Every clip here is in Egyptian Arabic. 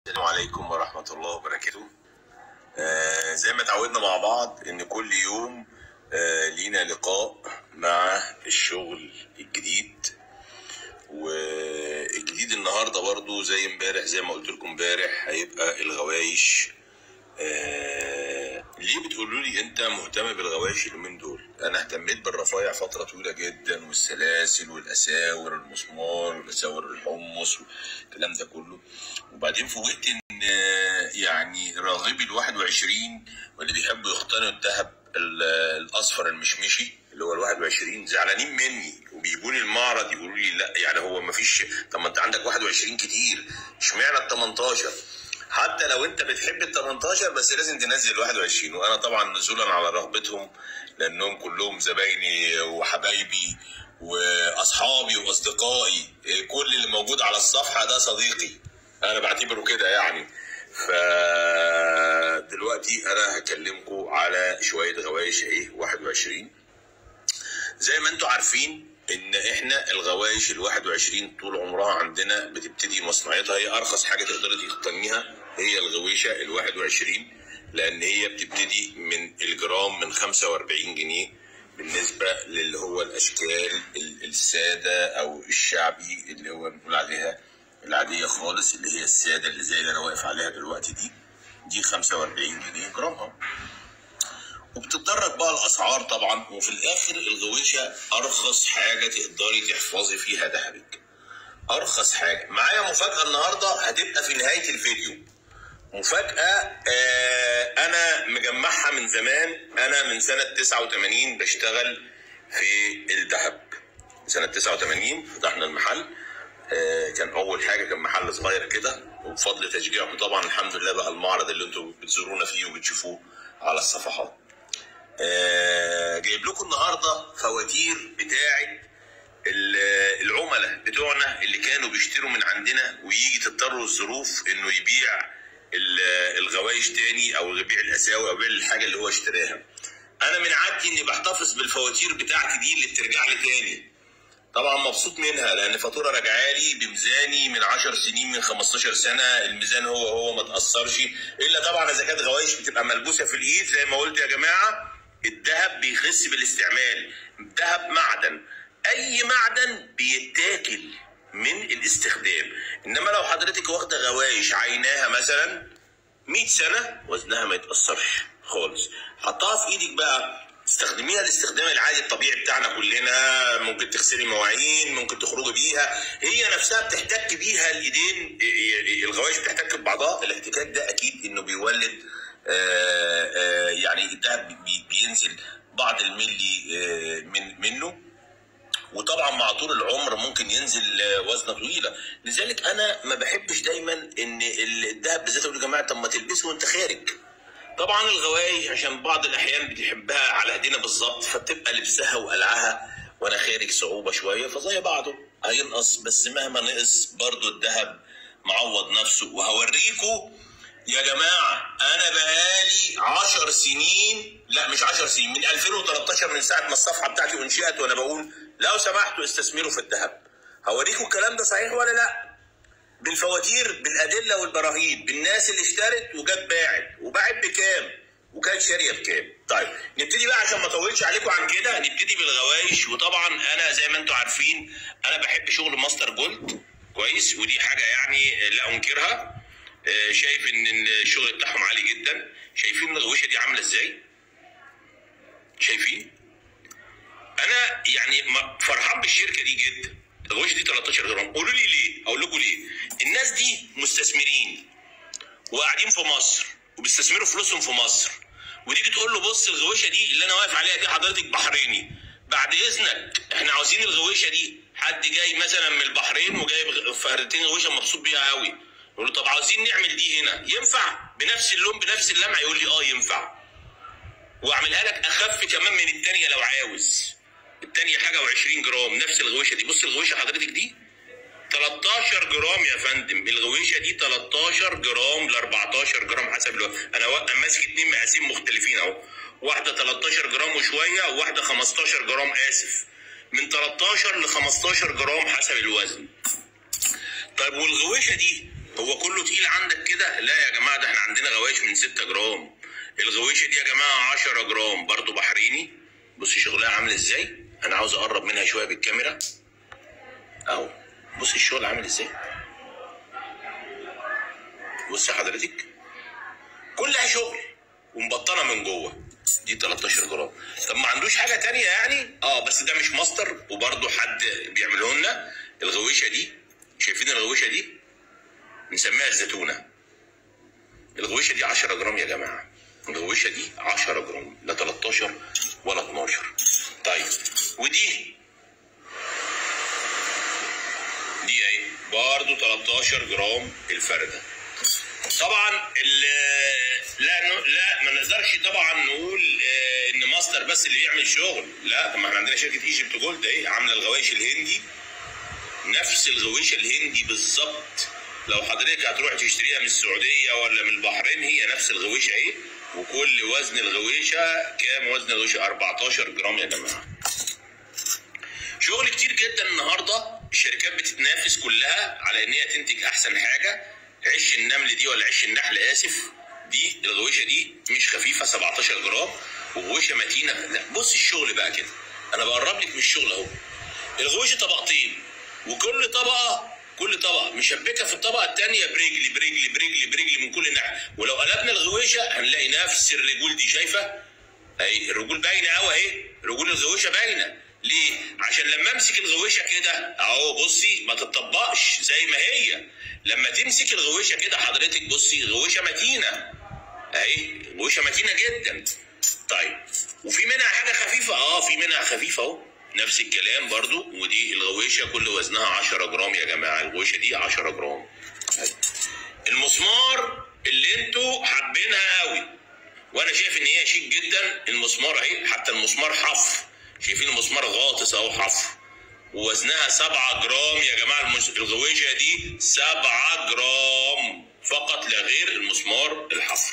السلام عليكم ورحمة الله وبركاته آه زي ما اتعودنا مع بعض ان كل يوم آه لينا لقاء مع الشغل الجديد والجديد النهارده برضو زي امبارح زي ما قلت لكم امبارح هيبقى الغوايش آه ليه بتقولوا لي انت مهتم بالغوايش اليومين دول؟ انا اهتميت بالرفايع فتره طويله جدا والسلاسل والاساور المسمار والاساور الحمص والكلام ده كله وبعدين فوجئت ان آه، يعني راغبي ال 21 واللي بيحبوا يقتنوا الذهب ال- الاصفر المشمشي اللي هو ال 21 زعلانين مني وبيجوا لي المعرض يقولوا لي لا يعني هو ما فيش طب ما انت عندك 21 كتير اشمعنى ال 18 حتى لو انت بتحب ال 18 بس لازم تنزل ال 21 وانا طبعا نزولا على رغبتهم لانهم كلهم زبايني وحبايبي واصحابي واصدقائي إيه، كل اللي موجود على الصفحه ده صديقي انا بعتبره كده يعني ف دلوقتي انا هكلمكم على شويه غوايش ايه 21 زي ما انتم عارفين ان احنا الغوايش ال 21 طول عمرها عندنا بتبتدي مصنعيتها هي ارخص حاجه تقدري تقتنيها هي الغويشه ال 21 لان هي بتبتدي من الجرام من 45 جنيه بالنسبه للي هو الاشكال ال- الساده او الشعبي اللي هو بنقول عليها العاديه خالص اللي هي الساده اللي زي اللي انا واقف عليها دلوقتي دي دي 45 جنيه جرامها وبتتدرج بقى الاسعار طبعا وفي الاخر الغويشه ارخص حاجه تقدري تحفظي فيها ذهبك ارخص حاجه معايا مفاجاه النهارده هتبقى في نهايه الفيديو مفاجاه آه انا مجمعها من زمان انا من سنه 89 بشتغل في الذهب سنه 89 فتحنا المحل آه، كان اول حاجه كان محل صغير كده وبفضل تشجيعكم طبعا الحمد لله بقى المعرض اللي انتم بتزورونا فيه وبتشوفوه على الصفحات آه، جايب لكم النهارده فواتير بتاعه ال- العملاء بتوعنا اللي كانوا بيشتروا من عندنا ويجي تضطروا الظروف انه يبيع ال- الغوايش تاني او يبيع الاساوي او يبيع الحاجه اللي هو اشتراها. انا من عادتي اني بحتفظ بالفواتير بتاعتي دي اللي بترجع لي تاني. طبعا مبسوط منها لان فاتوره راجعه لي بميزاني من 10 سنين من 15 سنه الميزان هو هو ما تاثرش الا طبعا اذا كانت غوايش بتبقى ملبوسه في الايد زي ما قلت يا جماعه الذهب بيخس بالاستعمال الذهب معدن اي معدن بيتاكل من الاستخدام انما لو حضرتك واخده غوايش عيناها مثلا 100 سنه وزنها ما يتاثرش خالص حطها في ايدك بقى استخدميها الاستخدام العادي الطبيعي بتاعنا كلنا ممكن تغسلي مواعين ممكن تخرجي بيها هي نفسها بتحتك بيها الايدين الغوايش بتحتك ببعضها الاحتكاك ده اكيد انه بيولد آه، آه، يعني الدهب بي- بينزل بعض الملي آه، من منه وطبعا مع طول العمر ممكن ينزل آه، وزنه طويله لذلك انا ما بحبش دايما ان الذهب بالذات اقول يا جماعه طب ما تلبسه وانت خارج طبعا الغوايش عشان بعض الاحيان بتحبها على ايدينا بالظبط فبتبقى لبسها وقلعها وانا خارج صعوبه شويه فزي بعضه هينقص بس مهما نقص برضو الذهب معوض نفسه وهوريكم يا جماعه انا بقالي 10 سنين لا مش 10 سنين من 2013 من ساعه ما الصفحه بتاعتي انشئت وانا بقول لو سمحتوا استثمروا في الذهب هوريكم الكلام ده صحيح ولا لا بالفواتير بالادله والبراهين بالناس اللي اشترت وجت باعت وباعت بكام وكانت شاريه بكام طيب نبتدي بقى عشان ما اطولش عليكم عن كده نبتدي بالغوايش وطبعا انا زي ما انتم عارفين انا بحب شغل ماستر جولد كويس ودي حاجه يعني لا انكرها آه، شايف ان الشغل بتاعهم عالي جدا شايفين الغويشه دي عامله ازاي شايفين انا يعني م- فرحان بالشركه دي جدا الغويشه دي 13 جرام قولوا لي ليه اقول لكم ليه الناس دي مستثمرين وقاعدين في مصر وبيستثمروا فلوسهم في مصر وتيجي تقول له بص الغويشه دي اللي انا واقف عليها دي حضرتك بحريني بعد اذنك احنا عاوزين الغويشه دي حد جاي مثلا من البحرين وجايب غ- فردتين غويشه مبسوط بيها قوي يقول له طب عاوزين نعمل دي هنا ينفع بنفس اللون بنفس اللمعه يقول لي اه ينفع واعملها لك اخف كمان من التانية لو عاوز التانية حاجه و20 جرام نفس الغويشه دي بص الغويشه حضرتك دي 13 جرام يا فندم الغويشه دي 13 جرام ل 14 جرام حسب الو... انا وا- أنا ماسك اتنين مقاسين مختلفين اهو واحده 13 جرام وشويه وواحده 15 جرام اسف من 13 ل 15 جرام حسب الوزن طيب والغويشه دي هو كله تقيل عندك كده لا ده احنا عندنا غوايش من 6 جرام الغويشه دي يا جماعه 10 جرام برضو بحريني بصي شغلها عامل ازاي انا عاوز اقرب منها شويه بالكاميرا اهو بصي الشغل عامل ازاي بصي حضرتك كلها شغل ومبطنه من جوه دي 13 جرام طب ما عندوش حاجه تانية يعني اه بس ده مش ماستر وبرده حد بيعمله لنا الغويشه دي شايفين الغويشه دي بنسميها الزيتونه الغويشه دي 10 جرام يا جماعه الغويشه دي 10 جرام لا 13 ولا 12 طيب ودي دي اهي برضه 13 جرام الفرده طبعا ال- لا ن- لا ما نقدرش طبعا نقول آه، ان ماستر بس اللي بيعمل شغل لا طب ما احنا عندنا شركه ايجيبت جولد اهي عامله الغوايش الهندي نفس الغويشه الهندي بالظبط لو حضرتك هتروح تشتريها من السعوديه ولا من البحرين هي نفس الغويشه اهي وكل وزن الغويشه كام وزن الغويشه 14 جرام يا جماعه شغل كتير جدا النهارده الشركات بتتنافس كلها على ان هي تنتج احسن حاجه عش النمل دي ولا عش النحل اسف دي الغويشه دي مش خفيفه 17 جرام وغويشه متينه لا بص الشغل بقى كده انا بقرب لك من الشغل اهو الغويشه طبقتين وكل طبقه كل طبقه مشبكه في الطبقه الثانيه برجل برجل برجل برجل من كل ناحيه ولو قلبنا الغويشه هنلاقي نفس الرجول دي شايفه اهي الرجول باينه قوي اهي رجول الغويشه باينه ليه؟ عشان لما امسك الغويشه كده اهو بصي ما تطبقش زي ما هي لما تمسك الغويشه كده حضرتك بصي غويشه متينه اهي غويشه متينه جدا طيب وفي منها حاجه خفيفه اه في منها خفيفه اهو نفس الكلام برضو ودي الغويشه كل وزنها 10 جرام يا جماعه الغويشه دي 10 جرام أهي. المسمار اللي انتوا حابينها قوي وانا شايف ان هي شيك جدا المسمار اهي حتى المسمار حفر شايفين المسمار غاطس اهو حفر ووزنها 7 جرام يا جماعه المس... الغويشه دي 7 جرام فقط لا غير المسمار الحفر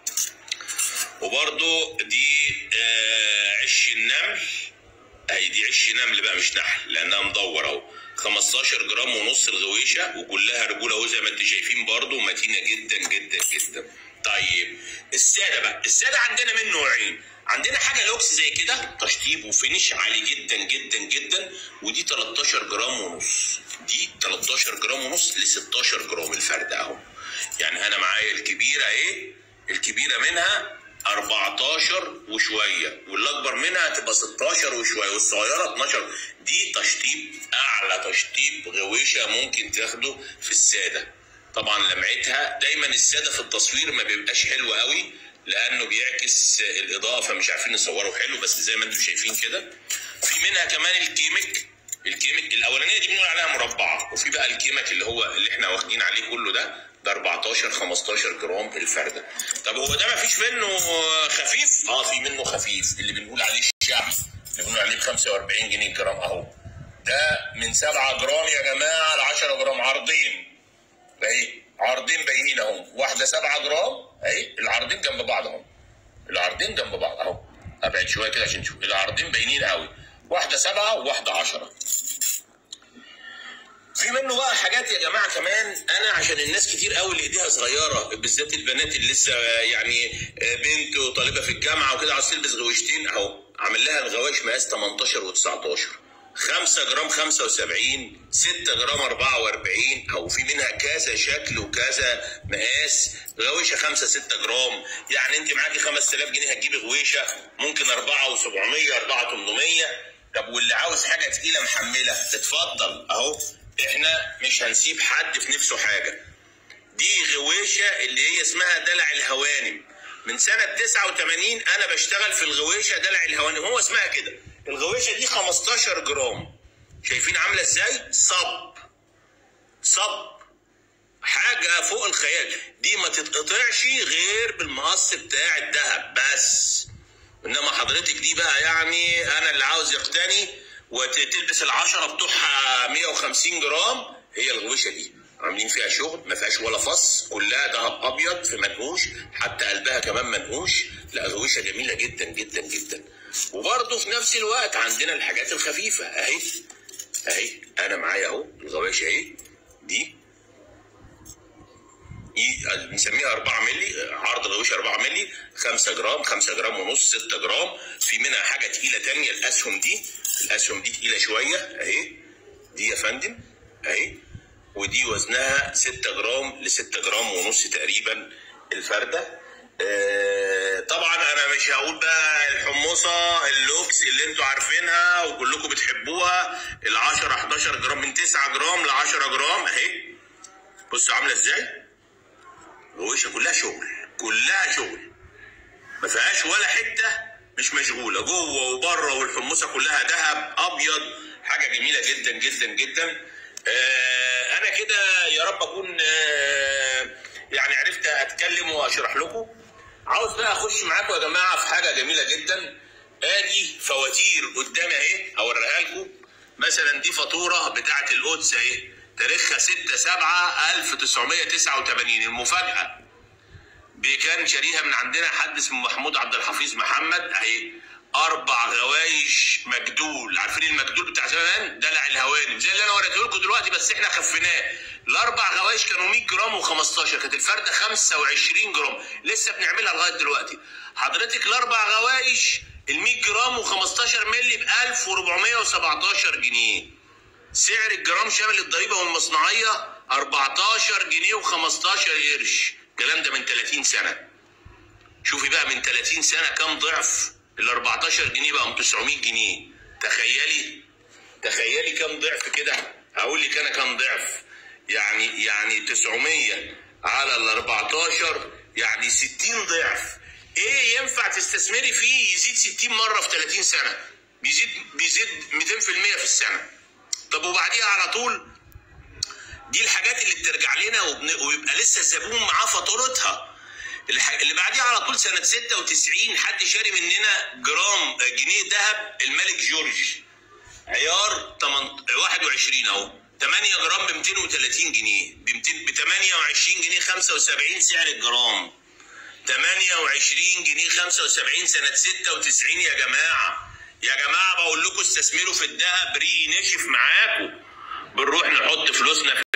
وبرضو دي آه عش النمل اهي دي عش نمل بقى مش نحل لانها مدور اهو 15 جرام ونص الغويشه وكلها رجوله اهو زي ما انتم شايفين برضو متينه جدا جدا جدا طيب الساده بقى الساده عندنا من نوعين عندنا حاجه لوكس زي كده تشطيب وفينش عالي جدا جدا جدا ودي 13 جرام ونص دي 13 جرام ونص ل 16 جرام الفرد اهو يعني انا معايا الكبيره اهي الكبيره منها 14 وشويه والاكبر منها هتبقى 16 وشويه والصغيره 12 دي تشطيب اعلى تشطيب غويشه ممكن تاخده في الساده طبعا لمعتها دايما الساده في التصوير ما بيبقاش حلو قوي لانه بيعكس الاضاءه فمش عارفين نصوره حلو بس زي ما انتم شايفين كده في منها كمان الكيميك الكيميك الاولانيه دي بنقول عليها مربعه وفي بقى الكيميك اللي هو اللي احنا واخدين عليه كله ده ده 14 15 جرام الفرده طب هو ده ما فيش منه خفيف اه في منه خفيف اللي بنقول عليه الشعبي اللي بنقول عليه ب 45 جنيه الجرام اهو ده من 7 جرام يا جماعه ل 10 جرام عرضين اهي عرضين باينين اهو واحده 7 جرام اهي العرضين جنب بعض اهو العرضين جنب بعض اهو ابعد شويه كده عشان تشوف العرضين باينين قوي واحده 7 وواحده 10 في منه بقى حاجات يا جماعه كمان انا عشان الناس كتير قوي اللي ايديها صغيره بالذات البنات اللي لسه يعني بنت وطالبه في الجامعه وكده عاوز تلبس غويشتين اهو عامل لها الغوايش مقاس 18 و19 5 جرام 75 6 جرام 44 او في منها كذا شكل وكذا مقاس غويشه 5 6 جرام يعني انت معاكي 5000 جنيه هتجيبي غويشه ممكن 4 و700 4 800 طب واللي عاوز حاجه تقيله محمله اتفضل اهو احنا مش هنسيب حد في نفسه حاجه دي غويشه اللي هي اسمها دلع الهوانم من سنه 89 انا بشتغل في الغويشه دلع الهوانم هو اسمها كده الغويشه دي 15 جرام شايفين عامله ازاي صب صب حاجه فوق الخيال دي ما تتقطعش غير بالمقص بتاع الذهب بس انما حضرتك دي بقى يعني انا اللي عاوز يقتني وتلبس العشرة بتوعها 150 جرام هي الغويشة دي عاملين فيها شغل ما فيهاش ولا فص كلها دهب ابيض في منقوش حتى قلبها كمان منقوش لا غويشة جميلة جدا جدا جدا وبرضه في نفس الوقت عندنا الحاجات الخفيفة اهي اهي انا معايا اهو الغواشة اهي دي ي- بنسميها 4 مللي عرض الغويش 4 مللي 5 جرام 5 جرام ونص 6 جرام في منها حاجه تقيله تانية الاسهم دي الاسهم دي تقيله شويه اهي دي يا فندم اهي ودي وزنها 6 جرام ل 6 جرام ونص تقريبا الفرده آه، طبعا انا مش هقول بقى الحمصه اللوكس اللي انتوا عارفينها وكلكم بتحبوها ال 10 11 جرام من 9 جرام ل 10 جرام اهي بصوا عامله ازاي الغويشه كلها شغل كلها شغل ما فيهاش ولا حته مش مشغوله جوه وبره والحمصه كلها ذهب ابيض حاجه جميله جدا جدا جدا آه انا كده يا رب اكون آه يعني عرفت اتكلم واشرح لكم عاوز بقى اخش معاكم يا جماعه في حاجه جميله جدا ادي فواتير قدامي اهي اوريها لكم مثلا دي فاتوره بتاعه القدس اهي تاريخها 6 7 1989 المفاجاه كان شاريها من عندنا حد اسمه محمود عبد الحفيظ محمد اهي اربع غوايش مجدول عارفين المجدول بتاع زمان دلع الهوانم زي اللي انا وريته لكم دلوقتي بس احنا خفيناه الاربع غوايش كانوا 100 جرام و15 كانت الفرده 25 جرام لسه بنعملها لغايه دلوقتي حضرتك الاربع غوايش ال 100 جرام و15 مللي ب 1417 جنيه سعر الجرام شامل الضريبه والمصنعيه 14 جنيه و15 قرش الكلام ده من 30 سنه شوفي بقى من 30 سنه كام ضعف ال 14 جنيه بقى 900 جنيه تخيلي تخيلي كام ضعف كده هقول لك انا كام ضعف يعني يعني 900 على ال 14 يعني 60 ضعف ايه ينفع تستثمري فيه يزيد 60 مره في 30 سنه بيزيد بيزيد 200% في السنه طب وبعديها على طول دي الحاجات اللي بترجع لنا وبن... ويبقى لسه الزبون معاه فاتورتها الح... اللي بعديها على طول سنه 96 حد شاري مننا جرام جنيه ذهب الملك جورج عيار 8 21 اهو 8 جرام ب 230 جنيه ب 200 ب 28 جنيه 75 سعر الجرام 28 جنيه 75 سنه 96 يا جماعه يا جماعه بقول لكم استثمروا في الذهب ريقي نشف معاكم بنروح نحط فلوسنا في